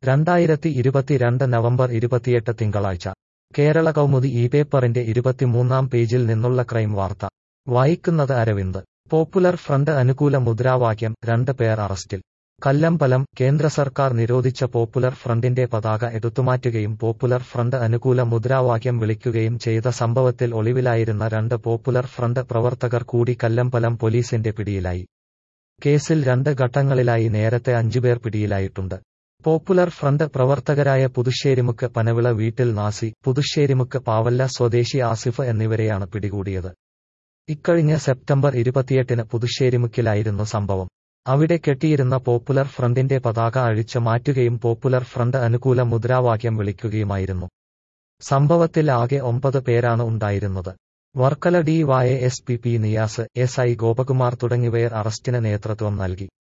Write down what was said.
രണ്ടായിരത്തി ഇരുപത്തിരണ്ട് നവംബർ ഇരുപത്തിയെട്ട് തിങ്കളാഴ്ച കേരള കൗമുദി ഈ പേപ്പറിന്റെ ഇരുപത്തിമൂന്നാം പേജിൽ നിന്നുള്ള ക്രൈം വാർത്ത വായിക്കുന്നത് അരവിന്ദ് പോപ്പുലർ ഫ്രണ്ട് അനുകൂല മുദ്രാവാക്യം രണ്ട് പേർ അറസ്റ്റിൽ കല്ലമ്പലം കേന്ദ്ര സർക്കാർ നിരോധിച്ച പോപ്പുലർ ഫ്രണ്ടിന്റെ പതാക എടുത്തുമാറ്റുകയും പോപ്പുലർ ഫ്രണ്ട് അനുകൂല മുദ്രാവാക്യം വിളിക്കുകയും ചെയ്ത സംഭവത്തിൽ ഒളിവിലായിരുന്ന രണ്ട് പോപ്പുലർ ഫ്രണ്ട് പ്രവർത്തകർ കൂടി കല്ലമ്പലം പോലീസിന്റെ പിടിയിലായി കേസിൽ രണ്ട് ഘട്ടങ്ങളിലായി നേരത്തെ അഞ്ചുപേർ പിടിയിലായിട്ടുണ്ട് പോപ്പുലർ ഫ്രണ്ട് പ്രവർത്തകരായ പുതുശ്ശേരിമുക്ക് പനവിള വീട്ടിൽ നാസി പുതുശ്ശേരിമുക്ക് പാവല്ല സ്വദേശി ആസിഫ് എന്നിവരെയാണ് പിടികൂടിയത് ഇക്കഴിഞ്ഞ സെപ്റ്റംബർ ഇരുപത്തിയെട്ടിന് പുതുശ്ശേരിമുക്കിലായിരുന്നു സംഭവം അവിടെ കെട്ടിയിരുന്ന പോപ്പുലർ ഫ്രണ്ടിന്റെ പതാക അഴിച്ചു മാറ്റുകയും പോപ്പുലർ ഫ്രണ്ട് അനുകൂല മുദ്രാവാക്യം വിളിക്കുകയുമായിരുന്നു സംഭവത്തിൽ ആകെ ഒമ്പത് പേരാണ് ഉണ്ടായിരുന്നത് Varkala D Y S P P Niyas S I Gopakumar തുടങ്ങിയവർ അറസ്റ്റിന് നേതൃത്വം നൽകി